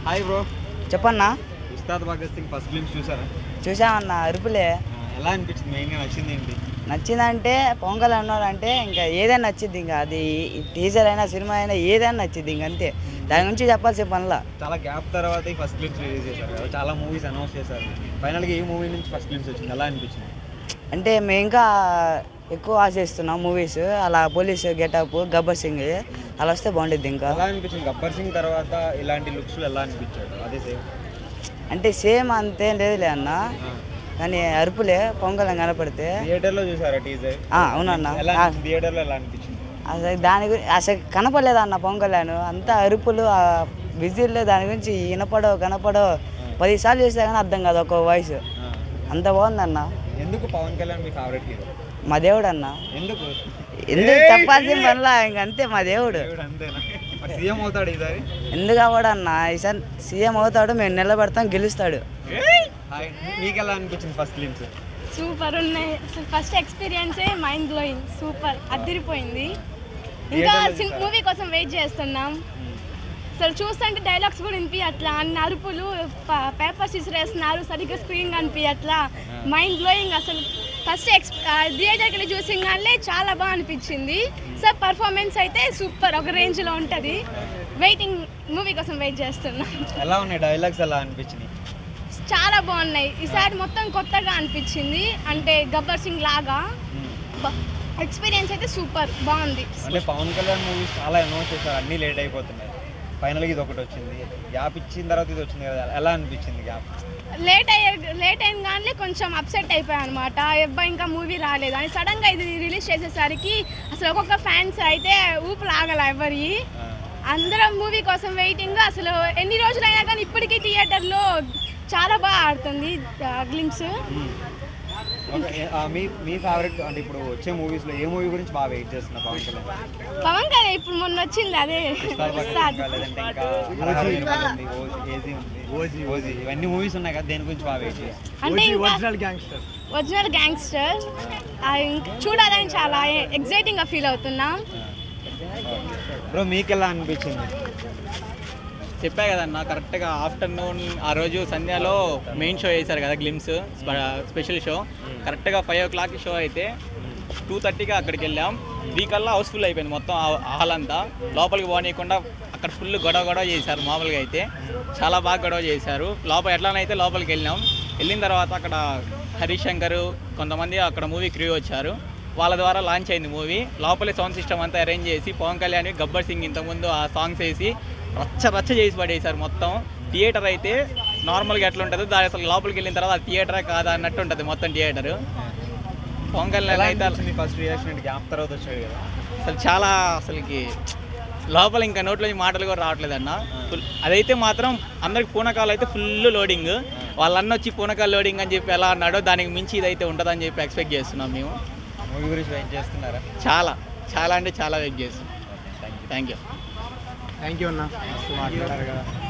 Hi bro చెప్పన్నా Ustaad Bhagat Singh first films చూసారా చూసామన్నా అరుపులే ఆ, ఎలా అనిపించింది మెయిన్గా నచ్చింది ఏంటి నచ్చిందంటే పొంగల్ అన్నాడంటే ఇంకా ఏదైనా నచ్చింది ఇంకా అది టీజర్ అయినా సినిమా అయినా ఏదైనా నచ్చింది ఇంక అంతే దాని గురించి చెప్పాల్సిన పనిలా చాలా గ్యాప్ తర్వాత ఈ ఫస్ట్ ఫిల్మ్స్ రిలీజ్ చేశారు కదా చాలా మూవీస్ అనౌన్స్ చేశారు ఫైనల్గా ఈ మూవీ నుంచి ఫస్ట్ ఫిల్మ్స్ వచ్చింది ఎలా అనిపించింది అంటే మేము ఇంకా ఎక్కువ ఆశిస్తున్నాం మూవీస్ అలా పోలీస్ గెటప్ గబ్బర్ సింగ్ అలా వస్తే బాగుంటుంది ఇంకా ఎలా అనిపించింది గబ్బర్ సింగ్ తర్వాత ఇలాంటి లుక్స్లో ఎలా అనిపించాడు అదే సేమ్ అంటే సేమ్ అంతేం లేదులే అన్న కానీ అరుపులే పొంగల్ అని కనపడితే థియేటర్లో చూసారా టీజర్ ఆ, అవునన్నా ఎలా ఆ, థియేటర్లో ఎలా అనిపించింది అసలు దాని గురించి అసలు కనపడలేదు అన్న పొంగలాను అంతా అరుపులు ఆ విజిల్లో దాని గురించి వినపడో కనపడో పదిసార్లు చూస్తే కానీ అర్థం కాదు ఒక వాయిస్ ఆ. అంత బాగుందన్న ఎందుకు పవన్ కళ్యాణ్ మీ ఫేవరెట్ హీరో మా దేవుడు అన్న ఎందుకు ఎందుకు చెప్పాల్సిన పనిలా ఇంక అంతే మా దేవుడు దేవుడు అంతేనా మరి సీఎం అవుతాడు ఈసారి ఎందుకు అవ్వడు అన్న ఈసారి సీఎం అవుతాడు మేము నిలబెడతాం గెలుస్తాడు హాయ్ మీకు ఎలా అనిపించింది ఫస్ట్ ఫిల్మ్స్ సూపర్ ఉన్నాయి అసలు ఫస్ట్ ఎక్స్పీరియన్సే మైండ్ బ్లోయింగ్ సూపర్ అదిరిపోయింది ఇంకా Theatre లో మూవీ కోసం వెయిట్ చేస్తున్నాం అసలు చూస్తుంటే డైలాగ్స్ కూడా వినిపి అట్లా అన్ని అరుపులు పేపర్స్ ఇసిరేస్తున్నారు సరిగ్గా స్క్రీన్ కనిపి అట్లా మైండ్ బ్లోయింగ్ అసలు ఫస్ట్ ఎక్స్ థియేటర్కి వెళ్ళి చూసింగానే చాలా బాగా అనిపించింది సార్ పర్ఫార్మెన్స్ అయితే సూపర్ ఒక రేంజ్లో ఉంటుంది వెయిటింగ్ మూవీ కోసం వెయిట్ చేస్తున్నాం ఎలా ఉన్నాయి డైలాగ్స్ ఎలా అనిపించినాయి చాలా బాగున్నాయి ఈసారి మొత్తం కొత్తగా అనిపించింది అంటే గబ్బర్ సింగ్ లాగా ఎక్స్పీరియన్స్ అయితే సూపర్ బాగుంది అంటే పవన్ కళ్యాణ్ మూవీస్ చాలా అనౌన్స్ చేశారు అన్నీ లేట్ అయిపోతున్నాయి ఫైనల్గా ఇది ఒకటి వచ్చింది గ్యాప్ ఇచ్చిన తర్వాత ఇది వచ్చింది కదా ఎలా అనిపించింది గ్యాప్ లేట్ అయ్యే లేట్ అయిన కానీ కొంచెం అప్సెట్ అయిపోయాయి అనమాట అబ్బాయి ఇంకా మూవీ రాలేదు అని సడన్గా ఇది రిలీజ్ చేసేసరికి అసలు ఒక్కొక్క ఫ్యాన్స్ అయితే ఊపు లాగల ఎవరి అందరం మూవీ కోసం వెయిటింగ్ అసలు ఎన్ని రోజులైనా కానీ ఇప్పటికీ థియేటర్లో చాలా బాగా ఆడుతుంది గ్లిమ్స్ మీ మీ ఫేవరెట్ అంటే ఇప్పుడు వచ్చే మూవీస్లో ఏ మూవీ గురించి బాగా వెయిట్ చేస్తున్నా పవన్ కళ్యాణ్ పవన్ కళ్యాణ్ ఇప్పుడు మొన్న వచ్చింది అదే ఉస్తాద్ భగత్ ఉస్తాద్ సింగ్ లేదంటే ఇంకా హరహర వీరమల్లు ఉంది, ఓజీ ఏజీ ఉంది ఓజీ ఓజీ ఇవన్నీ మూవీస్ ఉన్నాయి కదా దేని గురించి బాగా వెయిట్ చేస్తాను అంటే ఇంకా ఒరిజినల్ గ్యాంగ్స్టర్ చూడాలని చాలా ఎగ్జైటింగ్గా ఫీల్ అవుతున్నాం బ్రో మీకు ఎలా అనిపించింది చెప్పా కదన్న కరెక్ట్గా ఆఫ్టర్నూన్ ఆ రోజు సంధ్యాలో మెయిన్ షో వేశారు కదా గ్లిమ్స్ స్పెషల్ షో కరెక్ట్గా ఫైవ్ ఓ క్లాక్ షో అయితే టూ థర్టీకి అక్కడికి వెళ్ళాం త్రీ కల్లా హౌస్ఫుల్ అయిపోయింది మొత్తం ఆ- హాల్ అంతా లోపలికి పోనీయకుండా అక్కడ ఫుల్ గొడవ గొడవ చేశారు మామూలుగా అయితే చాలా బాగా గొడవ చేశారు లోపల ఎట్లానైతే లోపలికి వెళ్ళాం వెళ్ళిన తర్వాత అక్కడ హరీష్ శంకర్ కొంతమంది అక్కడ మూవీ క్రూ వచ్చారు వాళ్ళ ద్వారా లాంచ్ అయింది మూవీ లోపలే సౌండ్ సిస్టమ్ అంతా అరేంజ్ చేసి పవన్ కళ్యాణ్ గబ్బర్ సింగ్ ఇంతకుముందు ఆ సాంగ్స్ వేసి రచ్చ రచ్చ చేసి పడేశారు మొత్తం థియేటర్ అయితే నార్మల్గా ఎట్లా ఉంటుందో దాని అసలు లోపలికి వెళ్ళిన తర్వాత థియేటరే కాదా అన్నట్టు ఉంటుంది మొత్తం థియేటర్ పవన్ కళ్యాణ్ ఎలా అయితే అనిపించింది ఫస్ట్ రియాక్షన్ గ్యాప్ తర్వాత వచ్చాడు కదా అసలు చాలా అసలుకి లోపల ఇంకా నోట్లో మాటలు కూడా రావట్లేదు అన్న ఫుల్ అదైతే మాత్రం అందరికి పూనకాలు అయితే ఫుల్ లోడింగ్ వాళ్ళన్న వచ్చి పూనకాలు లోడింగ్ అని చెప్పి ఎలా అన్నాడో దానికి మించి ఇదైతే ఉంటుందని చెప్పి ఎక్స్పెక్ట్ చేస్తున్నాం మేము మూవీ గురించి వెయిట్ చేస్తున్నారా చాలా చాలా అంటే చాలా వెయిట్ చేస్తున్నాం థ్యాంక్ యూ థ్యాంక్ యూ అన్న మాట్లాడారు కదా